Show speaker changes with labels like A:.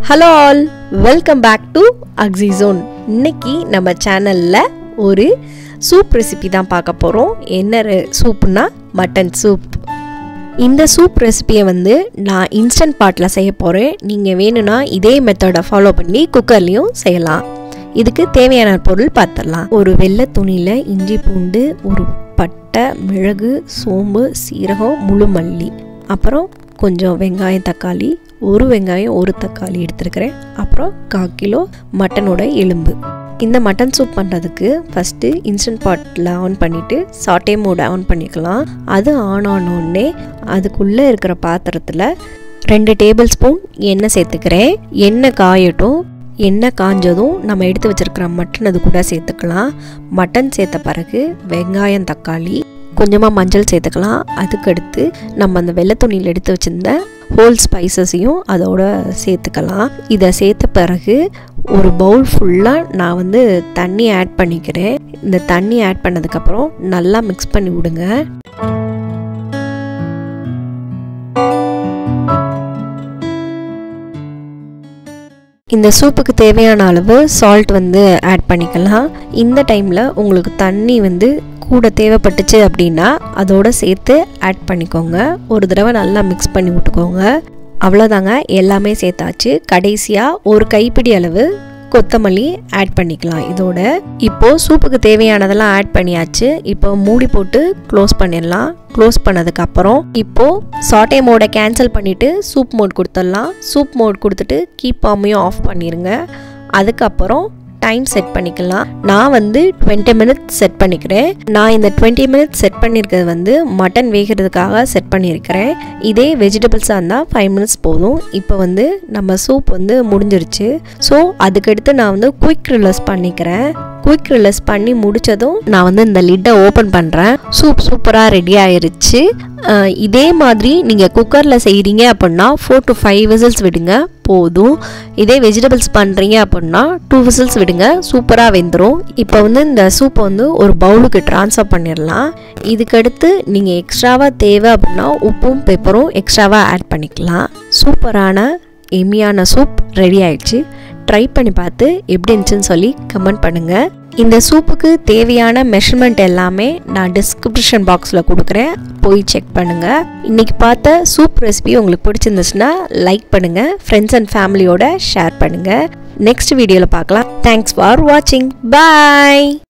A: hello all welcome back to அக்ஸிசோன் இன்னைக்கு நம்ம சேனலில் ஒரு சூப் ரெசிபி தான் பார்க்க போகிறோம் என்ன ரெ- சூப்னா மட்டன் சூப் இந்த சூப் ரெசிபியை வந்து நான் இன்ஸ்டன்ட் பாட்டில் செய்ய போகிறேன் நீங்கள் வேணும்னா இதே மெத்தடை ஃபாலோ பண்ணி குக்கர்லேயும் செய்யலாம் இதுக்கு தேவையான பொருள் பார்த்துடலாம் ஒரு வெள்ளை துணியில் இஞ்சி பூண்டு ஒரு பட்டை மிளகு சோம்பு சீரகம் முழு மல்லி அப்புறம் கொஞ்சம் வெங்காயம் தக்காளி ஒரு வெங்காயம் ஒரு தக்காளி எடுத்துருக்கிறேன் அப்புறம் கால் கிலோ மட்டனோட எலும்பு இந்த மட்டன் சூப் பண்ணுறதுக்கு ஃபஸ்ட்டு இன்ஸ்டன்ட் பாட்டில் ஆன் பண்ணிவிட்டு சாட்டே மோட் ஆன் பண்ணிக்கலாம் அது ஆன் ஆனோடனே அதுக்குள்ளே இருக்கிற பாத்திரத்தில் ரெண்டு டேபிள் ஸ்பூன் எண்ணெய் சேர்த்துக்கிறேன் எண்ணெய் காயட்டும் எண்ணெய் காஞ்சதும் நம்ம எடுத்து வச்சிருக்கிற மட்டன் அது கூட சேர்த்துக்கலாம் மட்டன் சேர்த்த பிறகு வெங்காயம் தக்காளி கொஞ்சமாக மஞ்சள் சேர்த்துக்கலாம் அதுக்கடுத்து நம்ம அந்த வெள்ளை துணியில் எடுத்து வச்சிருந்த ஹோல் ஸ்பைசஸையும் அதோட சேர்த்துக்கலாம் இதை சேர்த்த பிறகு ஒரு பவுல் ஃபுல்லாக நான் வந்து தண்ணி ஆட் பண்ணிக்கிறேன் இந்த தண்ணி ஆட் பண்ணதுக்கப்புறம் நல்லா மிக்ஸ் பண்ணி விடுங்க இந்த சூப்புக்கு தேவையான அளவு சால்ட் வந்து ஆட் பண்ணிக்கலாம் இந்த டைமில் உங்களுக்கு தண்ணி வந்து கூட தேவைப்பட்டுச்சு அப்படின்னா அதோட சேர்த்து ஆட் பண்ணிக்கோங்க ஒரு தடவை நல்லா மிக்ஸ் பண்ணி விட்டுக்கோங்க அவ்வளோதாங்க எல்லாமே சேர்த்தாச்சு கடைசியாக ஒரு கைப்பிடி அளவு கொத்தமல்லி ஆட் பண்ணிக்கலாம் இதோட இப்போ சூப்புக்கு தேவையானதெல்லாம் ஆட் பண்ணியாச்சு இப்போ மூடி போட்டு க்ளோஸ் பண்ணிடலாம் க்ளோஸ் பண்ணதுக்கு அப்புறம் இப்போ சாட்டே மோடை கேன்சல் பண்ணிட்டு சூப் மோட் கொடுத்துடலாம் சூப் மோட் கொடுத்துட்டு கீப் ஆமையும் ஆஃப் பண்ணிடுங்க அதுக்கப்புறம் டைம் செட் பண்ணிக்கலாம் நான் வந்து டுவெண்ட்டி மினிட்ஸ் செட் பண்ணிக்கிறேன் நான் இந்த டுவெண்ட்டி மினிட்ஸ் செட் பண்ணியிருக்கிறது வந்து மட்டன் வேகிறதுக்காக செட் பண்ணியிருக்கிறேன் இதே வெஜிடபிள்ஸாக இருந்தால் ஃபைவ் மினிட்ஸ் போதும் இப்போ வந்து நம்ம சூப் வந்து முடிஞ்சிருச்சு ஸோ அதுக்கடுத்து நான் வந்து குயிக் ரிலஸ் பண்ணிக்கிறேன் குயிக் ரிலஸ் பண்ணி முடிச்சதும் நான் வந்து இந்த லிட்டை ஓப்பன் பண்ணுறேன் சூப் சூப்பராக ரெடி ஆயிருச்சு அஹ் இதே மாதிரி நீங்கள் குக்கரில் செய்கிறீங்க அப்படின்னா ஃபோர் டு ஃபைவ் விசில்ஸ் விடுங்க போதும் இதே வெஜிடபிள்ஸ் பண்ணுறீங்க அப்படின்னா டூ விசில்ஸ் விடுங்க சூப்பராக வெந்துடும் இப்போ வந்து இந்த சூப்பை வந்து ஒரு பவுலுக்கு ட்ரான்ஸ்ஃபர் பண்ணிடலாம் இதுக்கடுத்து நீங்கள் எக்ஸ்ட்ராவாக தேவை அப்படின்னா உப்பும் பெப்பரும் எக்ஸ்ட்ராவாக ஆட் பண்ணிக்கலாம் சூப்பரான எம்மியான சூப் ரெடி ஆயிடுச்சு ட்ரை பண்ணி பார்த்து எப்படி இருந்துச்சுன்னு சொல்லி கமெண்ட் பண்ணுங்கள் இந்த சூப்புக்கு தேவையான மெஷர்மெண்ட் எல்லாமே நான் டிஸ்கிரிப்ஷன் பாக்ஸில் கொடுக்குறேன் போய் செக் பண்ணுங்கள் இன்றைக்கி பார்த்த சூப் ரெசிபி உங்களுக்கு பிடிச்சிருந்துச்சுன்னா லைக் பண்ணுங்கள் ஃப்ரெண்ட்ஸ் அண்ட் ஃபேமிலியோட ஷேர் பண்ணுங்கள் நெக்ஸ்ட் வீடியோவில் பார்க்கலாம் தேங்க்ஸ் ஃபார் வாட்சிங் பாய்